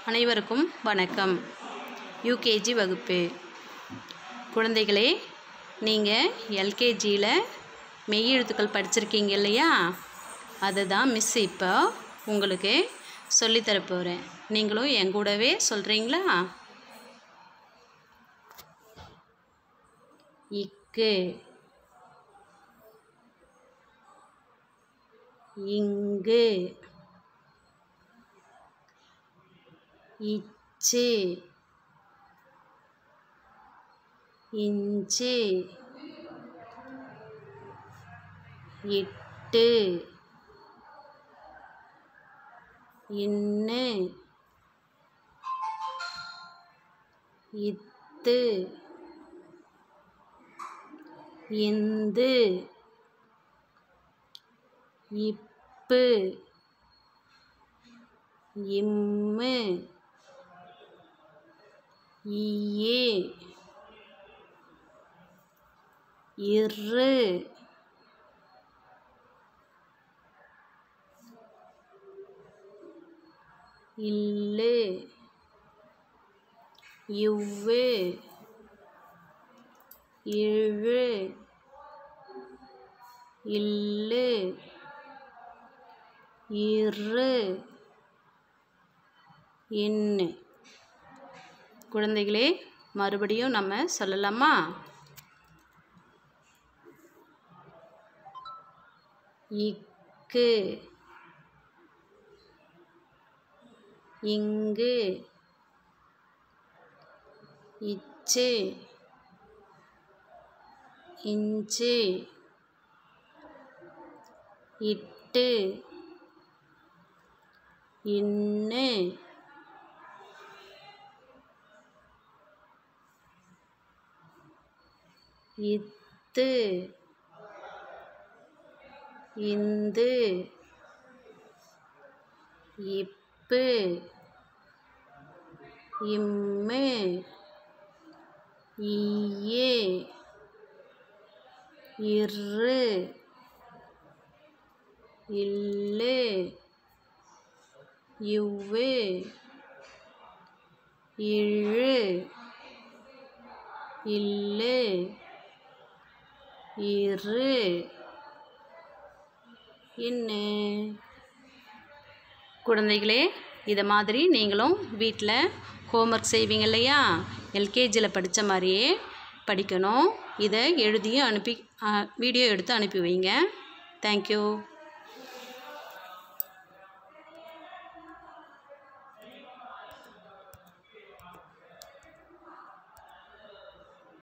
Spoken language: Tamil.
அனைவருக்கும் வணக்கம் யூகேஜி வகுப்பு குழந்தைகளே நீங்கள் எல்கேஜியில் மெய்யெழுத்துக்கள் படிச்சிருக்கீங்க இல்லையா அதை தான் மிஸ் இப்போ உங்களுக்கு சொல்லித்தர போகிறேன் நீங்களும் என் கூடவே சொல்கிறீங்களா இக்கு இங்கு இச்சு இஞ்சு இட்டு இன்னு இத்து இந்து இப்பு இம்மு ஈயே இரு இல்லு இவ்வு இழு இல்லு இரு இன்னு குழந்தைகளே மறுபடியும் நம்ம சொல்லலாமா இக்கு இங்கு இச்சு இஞ்சு இட்டு இன்னு இத்து இந்து இப்பு இம்மு ஈயே இரு இல்லு இவ்வு இழு இல்லு இரு இன்னு குழந்தைகளே இதை மாதிரி நீங்களும் வீட்டில் ஹோம்ஒர்க் செய்வீங்க இல்லையா எல்கேஜியில் படித்த மாதிரியே படிக்கணும் இதை எழுதியும் அனுப்பி வீடியோ எடுத்து அனுப்பி வைங்க தேங்க்யூ